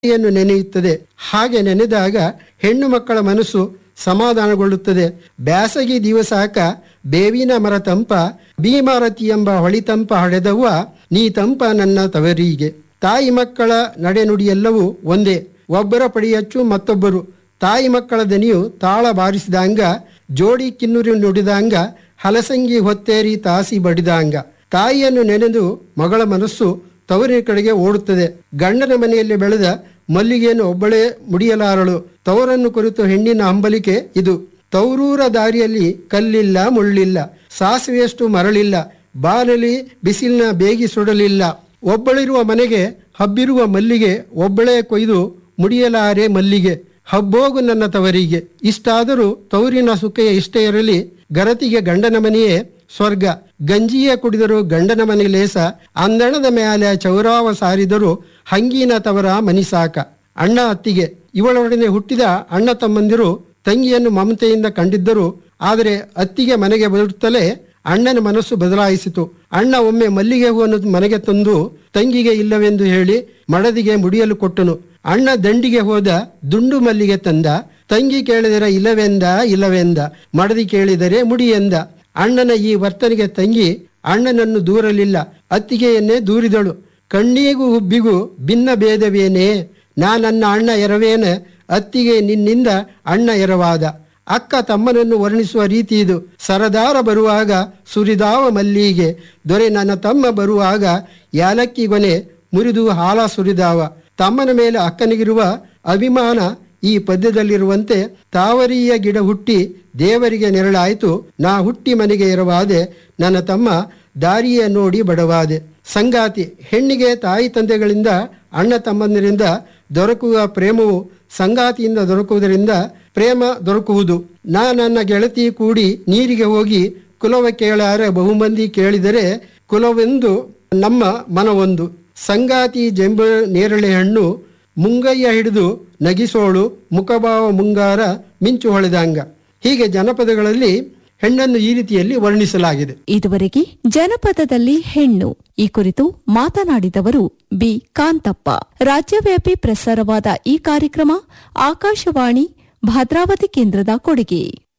ಯನ್ನು ನೆನೆಯುತ್ತದೆ ಹಾಗೆ ನೆನೆದಾಗ ಹೆಣ್ಣು ಮಕ್ಕಳ ಮನಸ್ಸು ಸಮಾಧಾನಗೊಳ್ಳುತ್ತದೆ ಬ್ಯಾಸಗಿ ದಿವಸಾಕ ಬೇವಿನ ಮರ ತಂಪ ಭೀಮಾರತಿ ಎಂಬ ಹೊಳಿತಂಪ ಹಡೆದವ್ವ ನೀ ತಂಪ ನನ್ನ ತವರಿಗೆ ತಾಯಿ ಮಕ್ಕಳ ನಡೆನುಡಿಯೆಲ್ಲವೂ ಒಂದೇ ಒಬ್ಬರ ಪಡಿಯಚ್ಚು ಮತ್ತೊಬ್ಬರು ತಾಯಿ ಮಕ್ಕಳ ದನಿಯು ತಾಳ ಬಾರಿಸಿದಂಗ ಜೋಡಿ ಕಿನ್ನುರಿ ನುಡಿದಂಗ ಹಲಸಂಗಿ ಹೊತ್ತೇರಿ ತಾಸಿ ಬಡಿದಂಗ ತಾಯಿಯನ್ನು ನೆನೆದು ಮಗಳ ಮನಸ್ಸು ತವರಿನ ಕಡೆಗೆ ಓಡುತ್ತದೆ ಗಂಡನ ಮನೆಯಲ್ಲಿ ಬೆಳೆದ ಮಲ್ಲಿಗೆಯನ್ನು ಒಬ್ಬಳೇ ಮುಡಿಯಲಾರಳು ತವರನ್ನು ಕುರಿತು ಹೆಣ್ಣಿನ ಹಂಬಲಿಕೆ ಇದು ತೌರೂರ ದಾರಿಯಲ್ಲಿ ಕಲ್ಲಿಲ್ಲ ಮುಳ್ಳಿಲ್ಲ ಸಾಸಿವೆಯಷ್ಟು ಮರಳಿಲ್ಲ ಬಾನಲಿ ಬಿಸಿಲಿನ ಬೇಗಿ ಸುಡಲಿಲ್ಲ ಒಬ್ಬಳಿರುವ ಮನೆಗೆ ಹಬ್ಬಿರುವ ಮಲ್ಲಿಗೆ ಒಬ್ಬಳೇ ಕೊಯ್ದು ಮುಡಿಯಲಾರೆ ಮಲ್ಲಿಗೆ ಹಬ್ಬೋಗು ನನ್ನ ತವರಿಗೆ ಇಷ್ಟಾದರೂ ತವರಿನ ಸುಖೆಯ ಇಷ್ಟೇ ಇರಲಿ ಗರತಿಗೆ ಗಂಡನ ಮನೆಯೇ ಸ್ವರ್ಗ ಗಂಜಿಯೇ ಕುಡಿದರು ಗಂಡನ ಮನೆ ಲೇಸ ಅಂದಣದ ಮ್ಯಾಲೆ ಚೌರಾವ ಸಾರಿದರು ಹಂಗಿನ ತವರ ಮನಿ ಸಾಕ ಅಣ್ಣ ಅತ್ತಿಗೆ ಇವಳೊಡನೆ ಹುಟ್ಟಿದ ಅಣ್ಣ ತಮ್ಮಂದಿರು ತಂಗಿಯನ್ನು ಮಮತೆಯಿಂದ ಕಂಡಿದ್ದರು ಆದರೆ ಅತ್ತಿಗೆ ಮನೆಗೆ ಬರುತ್ತಲೇ ಅಣ್ಣನ ಮನಸ್ಸು ಬದಲಾಯಿಸಿತು ಅಣ್ಣ ಒಮ್ಮೆ ಮಲ್ಲಿಗೆ ಹೂವನ್ನು ಮನೆಗೆ ತಂದು ತಂಗಿಗೆ ಇಲ್ಲವೆಂದು ಹೇಳಿ ಮಡದಿಗೆ ಮುಡಿಯಲು ಕೊಟ್ಟನು ಅಣ್ಣ ದಂಡಿಗೆ ಹೋದ ದುಂಡು ಮಲ್ಲಿಗೆ ತಂದ ತಂಗಿ ಕೇಳಿದರೆ ಇಲ್ಲವೆಂದ ಇಲ್ಲವೆಂದ ಮಡದಿ ಕೇಳಿದರೆ ಮುಡಿ ಎಂದ ಅಣ್ಣನ ಈ ವರ್ತನೆಗೆ ತಂಗಿ ಅಣ್ಣನನ್ನು ದೂರಲಿಲ್ಲ ಅತ್ತಿಗೆಯನ್ನೇ ದೂರಿದಳು ಕಣ್ಣಿಗೂ ಹುಬ್ಬಿಗೂ ಭಿನ್ನ ಭೇದವೇನೇ ನಾ ನನ್ನ ಅಣ್ಣ ಎರವೇನ ಅತ್ತಿಗೆ ನಿನ್ನಿಂದ ಅಣ್ಣ ಎರವಾದ ಅಕ್ಕ ತಮ್ಮನನ್ನು ವರ್ಣಿಸುವ ರೀತಿ ಇದು ಸರದಾರ ಬರುವಾಗ ಸುರಿದಾವ ಮಲ್ಲಿಗೆ ದೊರೆ ನನ್ನ ತಮ್ಮ ಬರುವಾಗ ಯಾಲಕ್ಕಿ ಗೊನೆ ಮುರಿದು ಹಾಲ ಸುರಿದಾವ ತಮ್ಮನ ಮೇಲೆ ಅಕ್ಕನಿಗಿರುವ ಅಭಿಮಾನ ಈ ಪದ್ಯದಲ್ಲಿರುವಂತೆ ತಾವರಿಯ ಗಿಡ ಹುಟ್ಟಿ ದೇವರಿಗೆ ನೆರಳಾಯಿತು ನಾ ಹುಟ್ಟಿ ಮನೆಗೆ ಎರವಾದೆ ನನ್ನ ತಮ್ಮ ದಾರಿಯ ನೋಡಿ ಬಡವಾದೆ ಸಂಗಾತಿ ಹೆಣ್ಣಿಗೆ ತಾಯಿ ತಂದೆಗಳಿಂದ ಅಣ್ಣ ತಮ್ಮಂದಿರಿಂದ ದೊರಕುವ ಪ್ರೇಮವು ಸಂಗಾತಿಯಿಂದ ದೊರಕುವುದರಿಂದ ಪ್ರೇಮ ದೊರಕುವುದು ನಾ ನನ್ನ ಗೆಳತಿ ಕೂಡಿ ನೀರಿಗೆ ಹೋಗಿ ಕುಲವ ಕೇಳಾರೆ ಬಹುಮಂದಿ ಕೇಳಿದರೆ ಕುಲವೆಂದು ನಮ್ಮ ಮನವೊಂದು ಸಂಗಾತಿ ಜಂಬ ನೇರಳೆ ಹಣ್ಣು ಮುಂಗಯ್ಯ ಹಿಡಿದು ನಗಿಸೋಳು ಮುಖಭಾವ ಮುಂಗಾರ ಮಿಂಚು ಹೊಳೆದಂಗ ಹೀಗೆ ಜನಪದಗಳಲ್ಲಿ ಹೆಣ್ಣನ್ನು ಈ ರೀತಿಯಲ್ಲಿ ವರ್ಣಿಸಲಾಗಿದೆ ಇದುವರೆಗೆ ಜನಪದದಲ್ಲಿ ಹೆಣ್ಣು ಈ ಕುರಿತು ಮಾತನಾಡಿದವರು ಬಿ ಕಾಂತಪ್ಪ ರಾಜ್ಯವ್ಯಾಪಿ ಪ್ರಸಾರವಾದ ಈ ಕಾರ್ಯಕ್ರಮ ಆಕಾಶವಾಣಿ ಭದ್ರಾವತಿ ಕೇಂದ್ರದ ಕೊಡುಗೆ